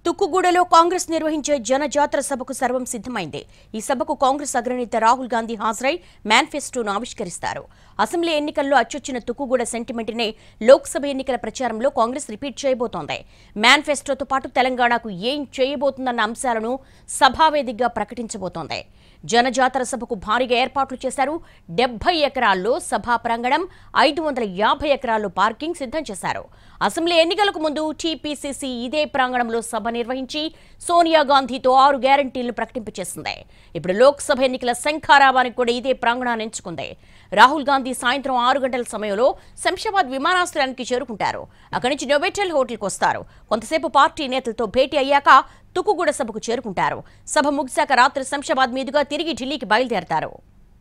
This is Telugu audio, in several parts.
తుక్కుగూడలో కాంగ్రెస్ నిర్వహించే జనజాతర సభకు సర్వం సిద్ధమైంది ఈ సభకు కాంగ్రెస్ అగ్రనేత రాహుల్ గాంధీ హాజరై మేనిఫెస్టోను ఆవిష్కరిస్తారు అసెంబ్లీ ఎన్నికల్లో అచ్చొచ్చిన తుక్కుగూడ సెంటిమెంట్నే లోక్సభ ఎన్నికల ప్రచారంలో కాంగ్రెస్ రిపీట్ చేయబోతోంది మేనిఫెస్టోతో పాటు తెలంగాణకు ఏం చేయబోతుందన్న అంశాలను సభావేదికగా ప్రకటించబోతోంది జనజాతర సభకు భారీగా ఏర్పాట్లు చేశారు డెబ్బై ఎకరాల్లో సభా ప్రాంగణం ఐదు వందల యాభై ఎకరాల్లో పార్కింగ్ సిద్ధం చేశారు అసెంబ్లీ ఎన్నికలకు ముందు టీపీసీసీ ఇదే ప్రాంగణంలో సభ నిర్వహించి సోనియా గాంధీతో ఆరు గ్యారంటీలను ప్రకటింపచేసింది ఇప్పుడు లోక్సభ ఎన్నికల శంఖారావానికి కూడా ఇదే ప్రాంగణాన్ని ఎంచుకుంది రాహుల్ గాంధీ సాయంత్రం ఆరు గంటల సమయంలో శంషాబాద్ విమానాశ్రయానికి చేరుకుంటారు అక్కడి నుంచి నోవెటెల్ హోటల్కి వస్తారు కొంతసేపు పార్టీ నేతలతో భేటీ అయ్యాక తుక్కుగూడ సభకు చేరుకుంటారు సభ ముగిశాక రాత్రి శంషాబాద్ మీదుగా తిరిగి ఢిల్లీకి బయలుదేరతారు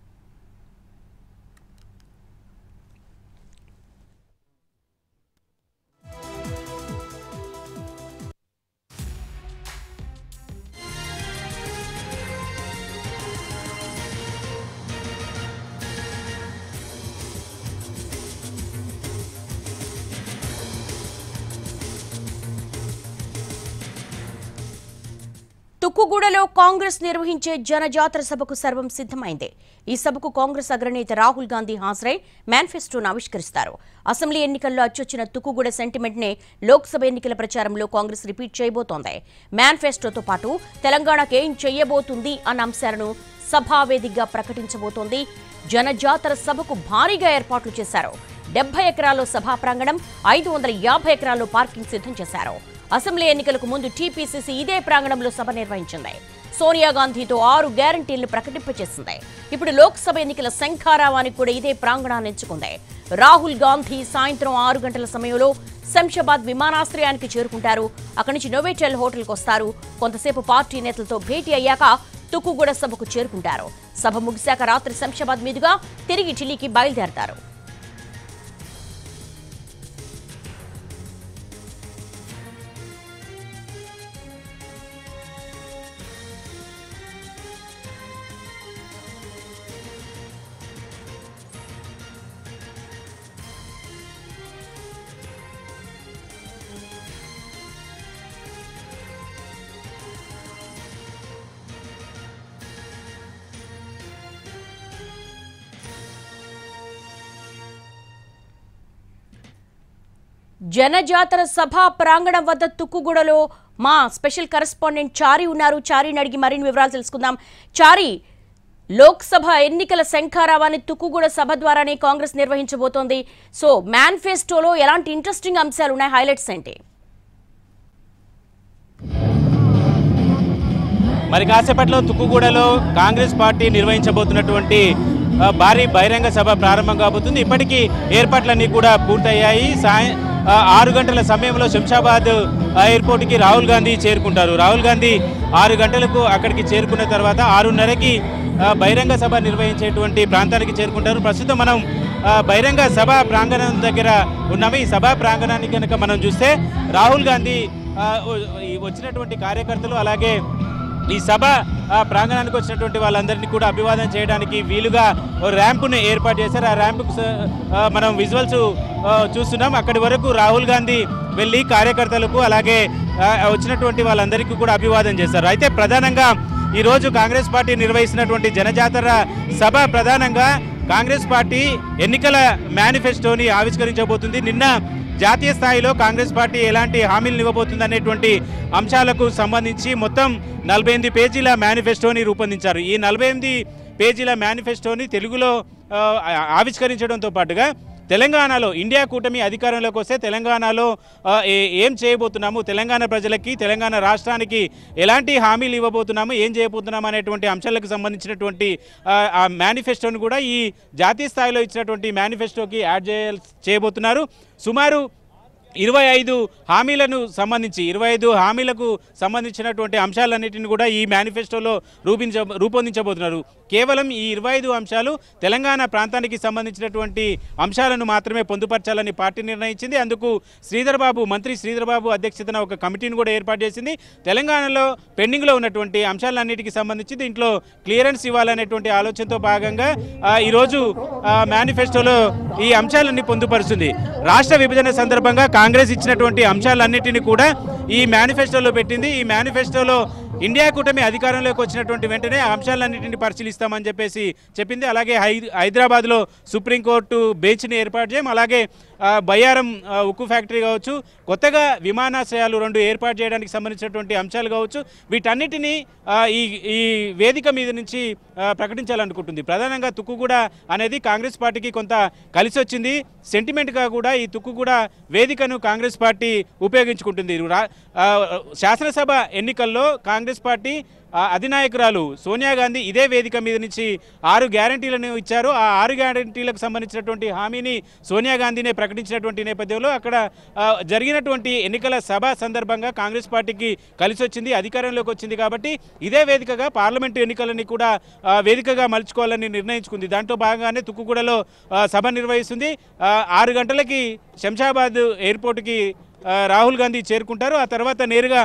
తుక్కుగూడలో కాంగ్రెస్ నిర్వహించే జనజాతర సభకు సర్వం సిద్ధమైంది ఈ సభకు కాంగ్రెస్ అగ్రనేత రాహుల్ గాంధీ హాజరై మేనిఫెస్టోను ఆవిష్కరిస్తారు అసెంబ్లీ ఎన్నికల్లో అచ్చొచ్చిన తుక్కుగూడ సెంటిమెంట్ నే లోక్సభ ఎన్నికల ప్రచారంలో కాంగ్రెస్ రిపీట్ చేయబోతోంది మేనిఫెస్టోతో పాటు తెలంగాణకు ఏం చేయబోతుంది అన్న అంశాలను సభావేదికగా ప్రకటించబోతోంది జనజాతర సభకు భారీగా ఏర్పాట్లు చేశారు డెబ్బై ఎకరాల్లో సభా ప్రాంగణం ఐదు వందల యాభై ఎకరాల్లో పార్కింగ్ సిద్ధం చేశారు అసెంబ్లీ ఎన్నికలకు ముందు టీపీసీసీ ఇదే ప్రాంగణంలో సభ నిర్వహించింది సోనియా గాంధీతో ఆరు గ్యారంటీలను ప్రకటింపచేసింది ఇప్పుడు లోక్సభ ఎన్నికల శంఖారావానికి కూడా ఇదే ప్రాంగణాన్ని ఎంచుకుంది రాహుల్ గాంధీ సాయంత్రం ఆరు గంటల సమయంలో శంషాబాద్ విమానాశ్రయానికి చేరుకుంటారు అక్కడి నుంచి నోవేటెల్ హోటల్కి వస్తారు కొంతసేపు పార్టీ నేతలతో భేటీ అయ్యాక తుక్కుగూడ సభకు చేరుకుంటారు సభ ముగిశాక రాత్రి శంషాబాద్ మీదుగా తిరిగి ఢిల్లీకి బయలుదేరతారు జనజాతర సభ ప్రాంగణం వద్ద తుక్కుగూడలో మా స్పెషల్ కరెస్పాండెంట్ చారి ఉన్నారు చారిని అడిగి మరిన్ని వివరాలు తెలుసుకుందాం చారి లోక్సభ ఎన్నికల శంఖారావాన్ని తుక్కుగూడ సభ ద్వారానే కాంగ్రెస్ నిర్వహించబోతోంది సో మేనిఫెస్టోలో ఎలాంటి ఇంట్రెస్టింగ్ అంశాలు ఉన్నాయి హైలైట్స్ ఏంటి మరి కాసేపట్లో తుక్కుగూడలో కాంగ్రెస్ పార్టీ నిర్వహించబోతున్నటువంటి ఆ, భారీ బహిరంగ సభ ప్రారంభం కాబోతుంది ఇప్పటికీ ఏర్పాట్లన్నీ కూడా పూర్తయ్యాయి సాయం ఆ, ఆరు గంటల సమయంలో శంషాబాద్ ఆ, ఎయిర్పోర్ట్కి రాహుల్ గాంధీ చేరుకుంటారు రాహుల్ గాంధీ ఆరు గంటలకు అక్కడికి చేరుకున్న తర్వాత ఆరున్నరకి ఆ, బహిరంగ సభ నిర్వహించేటువంటి ప్రాంతానికి చేరుకుంటారు ప్రస్తుతం మనం ఆ, బహిరంగ సభ ప్రాంగణం దగ్గర ఉన్నాము ఈ సభా ప్రాంగణాన్ని కనుక మనం చూస్తే రాహుల్ గాంధీ ఆ, వ- ఈ వచ్చినటువంటి కార్యకర్తలు అలాగే ఈ సభ ఆ, ప్రాంగణానికి వచ్చినటువంటి వాళ్ళందరినీ కూడా అభివాదం చేయడానికి వీలుగా ఓ ర్యాంపును ఏర్పాటు చేశారు ఆ ర్యాంపుకు స- ఆ, మనం విజువల్స్ ఆ, చూస్తున్నాం అక్కడి వరకు రాహుల్ గాంధీ వెళ్ళి కార్యకర్తలకు అలాగే ఆ, వచ్చినటువంటి వాళ్ళందరికీ కూడా అభివాదం చేశారు అయితే ప్రధానంగా ఈరోజు కాంగ్రెస్ పార్టీ నిర్వహిస్తున్నటువంటి జనజాతర సభ ప్రధానంగా కాంగ్రెస్ పార్టీ ఎన్నికల మేనిఫెస్టోని ఆవిష్కరించబోతుంది నిన్న జాతీయ స్థాయిలో కాంగ్రెస్ పార్టీ ఎలాంటి హామీలు ఇవ్వబోతుంది అనేటువంటి అంశాలకు సంబంధించి మొత్తం నలభై ఎనిమిది పేజీల మేనిఫెస్టోని రూపొందించారు ఈ నలభై ఎనిమిది పేజీల మేనిఫెస్టోని తెలుగులో ఆ, ఆవిష్కరించడంతో పాటుగా తెలంగాణలో ఇండియా కూటమి అధికారంలోకి వస్తే తెలంగాణలో ఆ, ఏ- ఏం చేయబోతున్నాము తెలంగాణ ప్రజలకి తెలంగాణ రాష్ట్రానికి ఎలాంటి హామీలు ఇవ్వబోతున్నాము ఏం చేయబోతున్నాము అనేటువంటి అంశాలకు సంబంధించినటువంటి ఆ, ఆ మేనిఫెస్టోను కూడా ఈ జాతీయ స్థాయిలో ఇచ్చినటువంటి మేనిఫెస్టోకి యాడ్ చేయ చేయబోతున్నారు సుమారు ఇరవై ఐదు హామీలను సంబంధించి ఇరవై ఐదు హామీలకు సంబంధించినటువంటి అంశాలన్నిటిని కూడా ఈ మేనిఫెస్టోలో రూపించ రూపొందించబోతున్నారు కేవలం ఈ ఇరవై ఐదు అంశాలు తెలంగాణ ప్రాంతానికి సంబంధించినటువంటి అంశాలను మాత్రమే పొందుపరచాలని పార్టీ నిర్ణయించింది అందుకు శ్రీధర్ బాబు మంత్రి శ్రీధర్ బాబు అధ్యక్షతన ఒక కమిటీని కూడా ఏర్పాటు చేసింది తెలంగాణలో పెండింగ్లో ఉన్నటువంటి అంశాలన్నిటికీ సంబంధించి దీంట్లో క్లియరెన్స్ ఇవ్వాలనేటువంటి ఆలోచనతో భాగంగా ఆ, ఈరోజు ఆ, మేనిఫెస్టోలో ఈ అంశాలన్నీ పొందుపరుస్తుంది రాష్ట్ర విభజన సందర్భంగా కాంగ్రెస్ ఇచ్చినటువంటి అంశాలన్నిటిని కూడా ఈ మేనిఫెస్టోలో పెట్టింది ఈ మేనిఫెస్టోలో ఇండియా కూటమి అధికారంలోకి వచ్చినటువంటి వెంటనే ఆ అంశాలన్నింటినీ పరిశీలిస్తామని చెప్పేసి చెప్పింది అలాగే హై హైదరాబాద్లో సుప్రీంకోర్టు బెంచ్ని ఏర్పాటు చేయం అలాగే ఆ, బయ్యారం ఆ, ఉక్కు ఫ్యాక్టరీ కావచ్చు కొత్తగా విమానాశ్రయాలు రెండు ఏర్పాటు చేయడానికి సంబంధించినటువంటి అంశాలు కావచ్చు వీటన్నిటినీ ఆ, ఈ ఈ వేదిక మీద నుంచి ఆ, ప్రకటించాలనుకుంటుంది ప్రధానంగా తుక్కుగూడ అనేది కాంగ్రెస్ పార్టీకి కొంత కలిసి వచ్చింది సెంటిమెంట్గా కూడా ఈ తుక్కుగూడ వేదికను కాంగ్రెస్ పార్టీ ఉపయోగించుకుంటుంది రా- ఆ, శాసనసభ ఎన్నికల్లో కాంగ్రెస్ పార్టీ ఆ, అధినాయకురాలు సోనియా గాంధీ ఇదే వేదిక మీద నుంచి ఆరు గ్యారంటీలను ఇచ్చారు ఆ ఆరు గ్యారంటీలకు సంబంధించినటువంటి హామీని సోనియా గాంధీనే ప్రకటించినటువంటి నేపథ్యంలో అక్కడ ఆ, జరిగినటువంటి ఎన్నికల సభ సందర్భంగా కాంగ్రెస్ పార్టీకి కలిసి వచ్చింది అధికారంలోకి వచ్చింది కాబట్టి ఇదే వేదికగా పార్లమెంటు ఎన్నికలని కూడా ఆ, వేదికగా మలుచుకోవాలని నిర్ణయించుకుంది దాంట్లో భాగంగానే తుక్కుగూడలో ఆ, సభ నిర్వహిస్తుంది ఆ, ఆరు గంటలకి శంషాబాద్ ఎయిర్పోర్ట్కి ఆ, రాహుల్ గాంధీ చేరుకుంటారు ఆ తర్వాత నేరుగా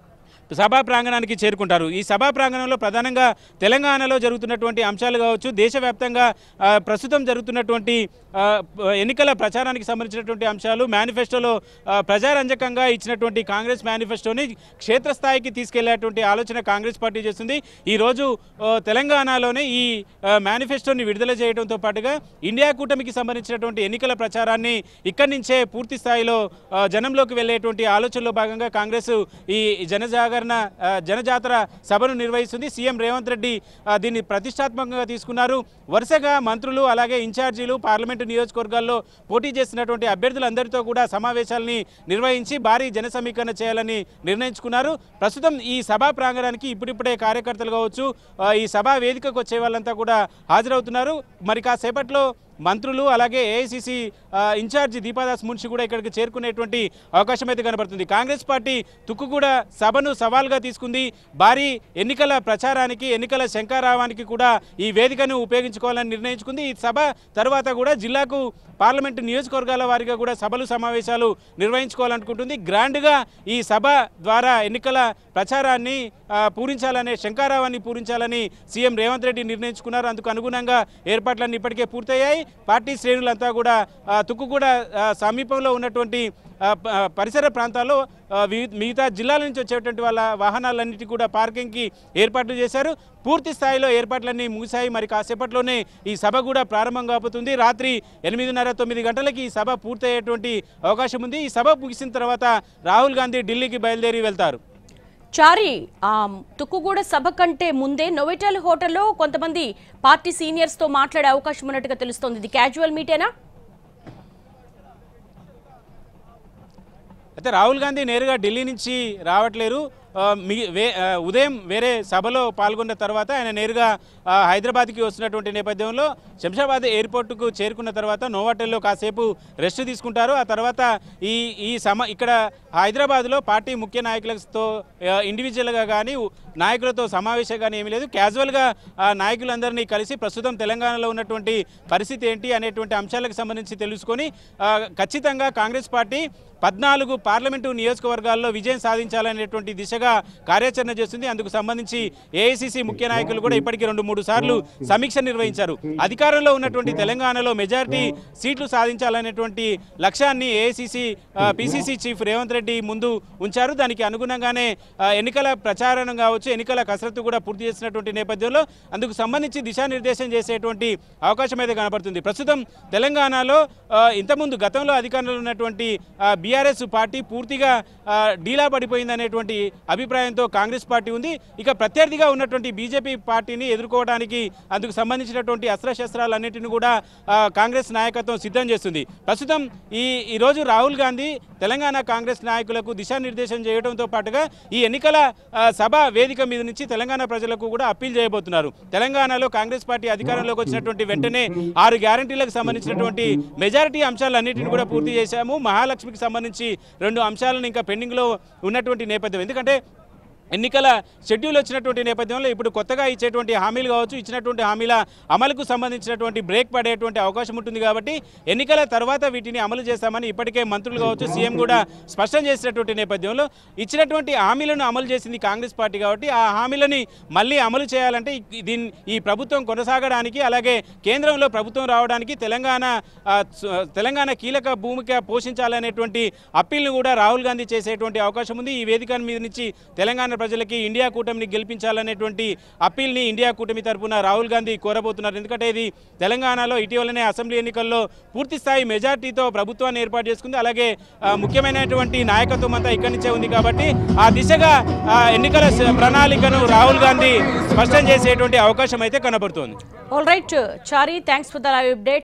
సభా ప్రాంగణానికి చేరుకుంటారు ఈ సభా ప్రాంగణంలో ప్రధానంగా తెలంగాణలో జరుగుతున్నటువంటి అంశాలు కావచ్చు దేశవ్యాప్తంగా ఆ, ప్రస్తుతం జరుగుతున్నటువంటి ఆ, ప- ఎన్నికల ప్రచారానికి సంబంధించినటువంటి అంశాలు మేనిఫెస్టోలో ఆ, ప్రజారంజకంగా ఇచ్చినటువంటి కాంగ్రెస్ మేనిఫెస్టోని క్షేత్రస్థాయికి తీసుకెళ్లేటువంటి ఆలోచన కాంగ్రెస్ పార్టీ చేస్తుంది ఈరోజు ఆ, తెలంగాణలోనే ఈ ఆ, మేనిఫెస్టోని విడుదల చేయడంతో పాటుగా ఇండియా కూటమికి సంబంధించినటువంటి ఎన్నికల ప్రచారాన్ని ఇక్కడి నుంచే పూర్తి స్థాయిలో ఆ, జనంలోకి వెళ్ళేటువంటి ఆలోచనలో భాగంగా కాంగ్రెస్ ఈ జనజాగరణ ఆ, జనజాతర సభను నిర్వహిస్తుంది సీఎం రేవంత్ రెడ్డి ఆ, దీన్ని ప్రతిష్టాత్మకంగా తీసుకున్నారు వరుసగా మంత్రులు అలాగే ఇన్ఛార్జీలు పార్లమెంటు నియోజకవర్గాల్లో పోటీ చేస్తున్నటువంటి అభ్యర్థులందరితో కూడా సమావేశాలని నిర్వహించి భారీ జన సమీకరణ చేయాలని నిర్ణయించుకున్నారు ప్రస్తుతం ఈ సభా ప్రాంగణానికి ఇప్పుడిప్పుడే కార్యకర్తలు కావచ్చు ఆ, ఈ సభా వేదికకు వచ్చే వాళ్ళంతా కూడా హాజరవుతున్నారు మరి కాసేపట్లో మంత్రులు అలాగే ఏఐసిసి ఇన్ఛార్జి దీపాదాస్ మున్షి కూడా ఇక్కడికి చేరుకునేటువంటి అవకాశం అయితే కనబడుతుంది కాంగ్రెస్ పార్టీ తుక్కుగూడ సభను సవాల్గా తీసుకుంది భారీ ఎన్నికల ప్రచారానికి ఎన్నికల శంకారావానికి కూడా ఈ వేదికను ఉపయోగించుకోవాలని నిర్ణయించుకుంది ఈ సభ తర్వాత కూడా జిల్లాకు పార్లమెంటు నియోజకవర్గాల వారిగా కూడా సభలు సమావేశాలు నిర్వహించుకోవాలనుకుంటుంది గ్రాండ్గా ఈ సభ ద్వారా ఎన్నికల ప్రచారాన్ని ఆ, పూరించాలనే శంకారావాన్ని పూరించాలని సీఎం రేవంత్ రెడ్డి నిర్ణయించుకున్నారు అందుకు అనుగుణంగా ఏర్పాట్లన్నీ ఇప్పటికే పూర్తయ్యాయి పార్టీ శ్రేణులంతా కూడా ఆ, తుక్కుగూడ ఆ, సమీపంలో ఉన్నటువంటి ఆ, ప- ఆ, పరిసర ప్రాంతాల్లో ఆ, వి- మిగతా జిల్లాల నుంచి వచ్చేటువంటి వాళ్ళ వాహనాలన్నిటి కూడా పార్కింగ్కి ఏర్పాట్లు చేశారు పూర్తి స్థాయిలో ఏర్పాట్లన్నీ ముగిశాయి మరి కాసేపట్లోనే ఈ సభ కూడా ప్రారంభం కాబోతుంది రాత్రి ఎనిమిదిన్నర తొమ్మిది గంటలకి ఈ సభ పూర్తయ్యేటువంటి అవకాశం ఉంది ఈ సభ ముగిసిన తర్వాత రాహుల్ గాంధీ ఢిల్లీకి బయలుదేరి వెళ్తారు చారి ఆ తుక్కుగూడ సభ కంటే ముందే నోవెటల్ హోటల్లో కొంతమంది పార్టీ సీనియర్స్ తో మాట్లాడే అవకాశం ఉన్నట్టుగా తెలుస్తోంది ఇది క్యాజువల్ మీటేనా అయితే రాహుల్ గాంధీ నేరుగా ఢిల్లీ నుంచి రావట్లేరు ఆ, మీ వే ఆ, ఉదయం వేరే సభలో పాల్గొన్న తర్వాత ఆయన నేరుగా ఆ, హైదరాబాద్కి వస్తున్నటువంటి నేపథ్యంలో శంషాబాద్ ఎయిర్పోర్టుకు చేరుకున్న తర్వాత నోవాటెల్లో కాసేపు రెస్ట్ తీసుకుంటారు ఆ తర్వాత ఈ ఈ సమ ఇక్కడ హైదరాబాద్లో పార్టీ ముఖ్య నాయకులతో ఆ, ఇండివిజువల్గా కానీ నాయకులతో సమావేశం కానీ ఏమీ లేదు క్యాజువల్గా ఆ నాయకులందరినీ కలిసి ప్రస్తుతం తెలంగాణలో ఉన్నటువంటి పరిస్థితి ఏంటి అనేటువంటి అంశాలకు సంబంధించి తెలుసుకొని ఆ, ఖచ్చితంగా కాంగ్రెస్ పార్టీ పద్నాలుగు పార్లమెంటు నియోజకవర్గాల్లో విజయం సాధించాలనేటువంటి దిశగా కార్యాచరణ చేస్తుంది అందుకు సంబంధించి ఏఐసిసి ముఖ్య నాయకులు కూడా ఇప్పటికీ రెండు మూడు సార్లు సమీక్ష నిర్వహించారు అధికారంలో ఉన్నటువంటి తెలంగాణలో మెజారిటీ సీట్లు సాధించాలనేటువంటి లక్ష్యాన్ని AICC PCC chief Revanth Reddy ముందు ఉంచారు దానికి అనుగుణంగానే ఆ, ఎన్నికల ప్రచారం కావచ్చు ఎన్నికల కసరత్తు కూడా పూర్తి చేసినటువంటి నేపథ్యంలో అందుకు సంబంధించి దిశానిర్దేశం చేసేటువంటి అవకాశం అయితే కనబడుతుంది ప్రస్తుతం తెలంగాణలో ఆ, ఇంతకుముందు గతంలో అధికారంలో ఉన్నటువంటి బీఆర్ఎస్ పార్టీ పూర్తిగా ఆ, డీలా పడిపోయిందనేటువంటి అభిప్రాయంతో కాంగ్రెస్ పార్టీ ఉంది ఇక ప్రత్యర్థిగా ఉన్నటువంటి బీజేపీ పార్టీని ఎదుర్కోవడానికి అందుకు సంబంధించినటువంటి అస్త్రశస్త్రాలన్నింటినీ కూడా ఆ, కాంగ్రెస్ నాయకత్వం సిద్ధం చేస్తుంది ప్రస్తుతం ఈ ఈరోజు రాహుల్ గాంధీ తెలంగాణ కాంగ్రెస్ నాయకులకు దిశానిర్దేశం చేయడంతో పాటుగా ఈ ఎన్నికల ఆ, సభ వేదిక మీద నుంచి తెలంగాణ ప్రజలకు కూడా అప్పీల్ చేయబోతున్నారు తెలంగాణలో కాంగ్రెస్ పార్టీ అధికారంలోకి వచ్చినటువంటి వెంటనే ఆరు గ్యారంటీలకు సంబంధించినటువంటి మెజారిటీ అంశాలన్నింటినీ కూడా పూర్తి చేశాము మహాలక్ష్మికి సంబంధించి రెండు అంశాలను ఇంకా పెండింగ్లో ఉన్నటువంటి నేపథ్యం ఎందుకంటే ఎన్నికల షెడ్యూల్ వచ్చినటువంటి నేపథ్యంలో ఇప్పుడు కొత్తగా ఇచ్చేటువంటి హామీలు కావచ్చు ఇచ్చినటువంటి హామీల అమలుకు సంబంధించినటువంటి బ్రేక్ పడేటువంటి అవకాశం ఉంటుంది కాబట్టి ఎన్నికల తర్వాత వీటిని అమలు చేస్తామని ఇప్పటికే మంత్రులు కావచ్చు సీఎం కూడా స్పష్టం చేసినటువంటి నేపథ్యంలో ఇచ్చినటువంటి హామీలను అమలు చేసింది కాంగ్రెస్ పార్టీ కాబట్టి ఆ హామీలని మళ్ళీ అమలు చేయాలంటే ఈ- దీని ఈ ప్రభుత్వం కొనసాగడానికి అలాగే కేంద్రంలో ప్రభుత్వం రావడానికి తెలంగాణ ఆ, స- తెలంగాణ కీలక భూమిక పోషించాలనేటువంటి అప్పీల్ను కూడా రాహుల్ గాంధీ చేసేటువంటి అవకాశం ఉంది ఈ వేదిక మీద నుంచి తెలంగాణ ప్రజలకి ఇండియా కూటమిని గెలిపించాలనేటువంటి అప్పీల్ని ఇండియా కూటమి తరపున రాహుల్ గాంధీ కోరబోతున్నారు ఎందుకంటే ఇది తెలంగాణలో ఇటీవలనే అసెంబ్లీ ఎన్నికల్లో పూర్తి స్థాయి మెజార్టీతో ప్రభుత్వాన్ని ఏర్పాటు చేసుకుంది అలాగే ఆ, ముఖ్యమైనటువంటి నాయకత్వం అంతా ఇక్కడి నుంచే ఉంది కాబట్టి ఆ దిశగా ఆ, ఎన్నికల స- ప్రణాళికను రాహుల్ గాంధీ స్పష్టం చేసేటువంటి అవకాశం అయితే కనబడుతోంది all right Chari thanks for the live update